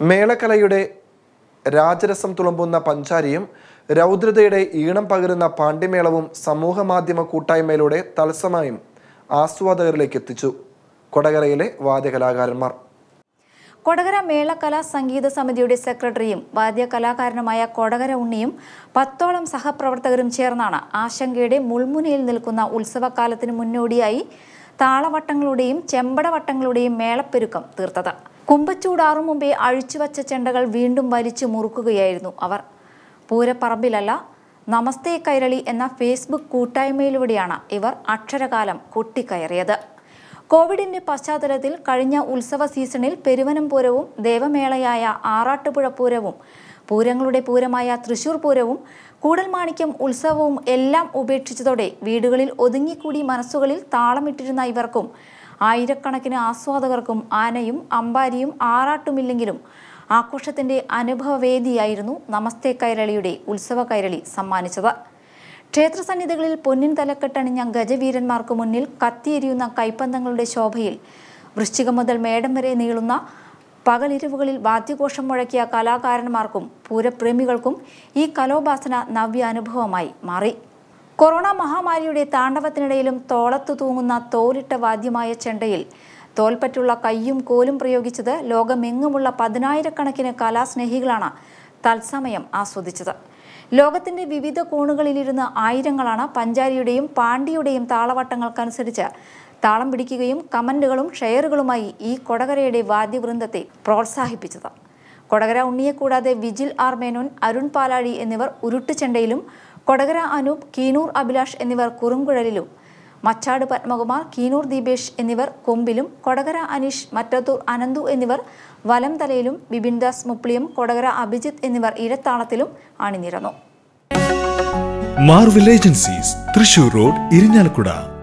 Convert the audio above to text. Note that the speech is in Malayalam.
മേളക്കലയുടെ രാജരസം തുളുമ്പുന്ന പഞ്ചാരിയും രൗദ്രതയുടെ ഈണം പകരുന്ന പാണ്ഡ്യമേളവും സമൂഹ മാധ്യമ കൂട്ടായ്മയിലൂടെ തത്സമയം ആസ്വാദകരിലേക്ക് എത്തിച്ചു കൊടകരയിലെ വാദ്യകലാകാരന്മാർ കൊടകര മേളകലാ സംഗീത സമിതിയുടെ സെക്രട്ടറിയും വാദ്യകലാകാരനുമായ കൊടകര ഉണ്ണിയും പത്തോളം സഹപ്രവർത്തകരും ചേർന്നാണ് ആശങ്കയുടെ മുൾമുനയിൽ നിൽക്കുന്ന ഉത്സവകാലത്തിന് മുന്നോടിയായി താളവട്ടങ്ങളുടെയും ചെമ്പടവട്ടങ്ങളുടെയും മേളപ്പെരുക്കം തീർത്തത് കുമ്പച്ചൂടാറും മുമ്പേ അഴിച്ചുവച്ച ചെണ്ടകൾ വീണ്ടും വലിച്ചു മുറുക്കുകയായിരുന്നു അവർ പൂരപ്പറമ്പിലല്ല നമസ്തേ കൈരളി എന്ന ഫേസ്ബുക്ക് കൂട്ടായ്മയിലൂടെയാണ് ഇവർ അക്ഷരകാലം കൊട്ടിക്കയറിയത് കോവിഡിന്റെ പശ്ചാത്തലത്തിൽ കഴിഞ്ഞ ഉത്സവ സീസണിൽ പെരുവനം പൂരവും ദേവമേളയായ ആറാട്ടുപുഴ പൂരവും പൂരങ്ങളുടെ പൂരമായ തൃശൂർ പൂരവും കൂടൽമാണിക്യം ഉത്സവവും എല്ലാം ഉപേക്ഷിച്ചതോടെ വീടുകളിൽ ഒതുങ്ങിക്കൂടി മനസ്സുകളിൽ താളമിട്ടിരുന്ന ഇവർക്കും ആയിരക്കണക്കിന് ആസ്വാദകർക്കും ആനയും അമ്പാരിയും ആറാട്ടുമില്ലെങ്കിലും ആഘോഷത്തിന്റെ അനുഭവവേദിയായിരുന്നു നമസ്തേ കൈരളിയുടെ ഉത്സവ കൈരളി സമ്മാനിച്ചത് ക്ഷേത്രസന്നിധികളിൽ പൊന്നിൻ തലക്കെട്ടണിഞ്ഞ ഗജവീരന്മാർക്ക് മുന്നിൽ കത്തിയെരിയുന്ന കൈപ്പന്തങ്ങളുടെ ശോഭയിൽ വൃശ്ചികം മുതൽ മേടം വരെ നീളുന്ന പകലിരവുകളിൽ വാദ്യഘോഷം മുഴക്കിയ കലാകാരന്മാർക്കും പൂരപ്രേമികൾക്കും ഈ കലോപാസന നവ്യ അനുഭവമായി മാറി കൊറോണ മഹാമാരിയുടെ താണ്ഡവത്തിനിടയിലും തോളത്തു തൂങ്ങുന്ന തോലിട്ട വാദ്യമായ ചെണ്ടയിൽ തോൽപ്പറ്റുള്ള കയ്യും കോലും പ്രയോഗിച്ചത് ലോകമെങ്ങുമുള്ള പതിനായിരക്കണക്കിന് കലാസ്നേഹികളാണ് തത്സമയം ആസ്വദിച്ചത് ലോകത്തിന്റെ വിവിധ കോണുകളിലിരുന്ന് ആയിരങ്ങളാണ് പഞ്ചാരിയുടെയും പാണ്ഡ്യയുടെയും താളവട്ടങ്ങൾക്കനുസരിച്ച് താളം പിടിക്കുകയും കമന്റുകളും ഷെയറുകളുമായി ഈ കൊടകരയുടെ വാദ്യവൃന്ദത്തെ പ്രോത്സാഹിപ്പിച്ചത് കൊടകര ഉണ്ണിയെ കൂടാതെ വിജിൽ ആർ മേനോൻ അരുൺ പാലാഴി എന്നിവർ ഉരുട്ടുചെണ്ടയിലും കൊടകര അനൂപ് കീനൂർ അഭിലാഷ് എന്നിവർ കുറുങ്കുഴലിലും മച്ചാട് പത്മകുമാർ കീനൂർ ദീപേഷ് എന്നിവർ കൊമ്പിലും കൊടകര അനീഷ് മറ്റത്തൂർ അനന്തു എന്നിവർ വലം തലയിലും ബിബിൻദാസ് മുപ്ലിയും കൊടകര അഭിജിത്ത് എന്നിവർ ഇഴത്താളത്തിലും അണിനിരന്നു Marvel agencies Thrissur road Irinjalakuda